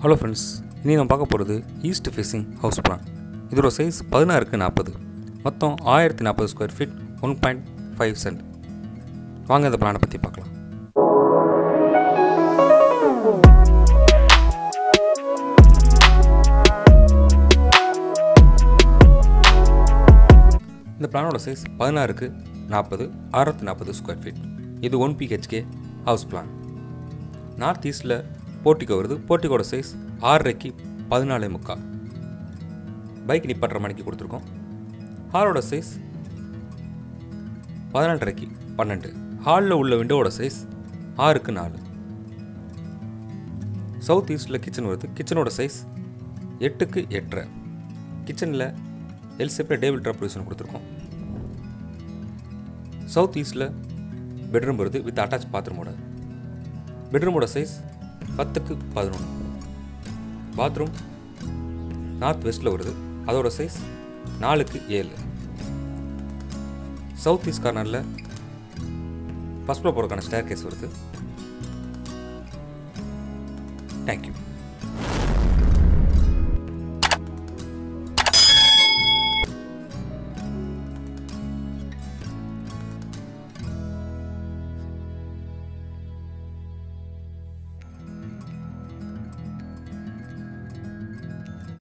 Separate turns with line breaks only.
hello friends இனி நம்ம பார்க்க போகிறது ஈஸ்ட் ஃபேஸிங் ஹவுஸ் பிளான் இதோட சைஸ் பதினாறுக்கு நாற்பது மொத்தம் ஆயிரத்தி நாற்பது square feet one point five cent வாங்க இந்த பிளானை பற்றி பார்க்கலாம் இந்த பிளானோட சைஸ் பதினாறுக்கு நாற்பது ஆயிரத்தி நாற்பது ஸ்கொயர் ஃபீட் இது one BHK house plan north ஈஸ்டில் போர்ட்டிகோ வருது போர்ட்டிகோட சைஸ் ஆறரைக்கு பதினாலே முக்கால் பைக் நிப்பாட்டுற மணிக்கு கொடுத்துருக்கோம் ஹாலோட சைஸ் பதினெட்டரைக்கு பன்னெண்டு ஹாலில் உள்ள விண்டோவோட சைஸ் ஆறுக்கு நாலு சவுத் ஈஸ்டில் கிச்சன் வருது கிச்சனோட சைஸ் எட்டுக்கு எட்டரை கிச்சனில் L separate table drop provision கொடுத்துருக்கோம் சவுத் ஈஸ்டில் பெட்ரூம் வருது வித் அட்டாச் பாத்ரூமோட பெட்ரூமோட சைஸ் பத்துக்கு பதினொன்று பாத்ரூம் நார்த் வெஸ்ட்டில் வருது அதோட சைஸ் நாலுக்கு ஏழு சவுத் ஈஸ்ட் கார்னரில் ஃபஸ்ட் ஃப்ளோர் போகிறதுக்கான ஸ்டேர் கேஸ் வருது தேங்க்யூ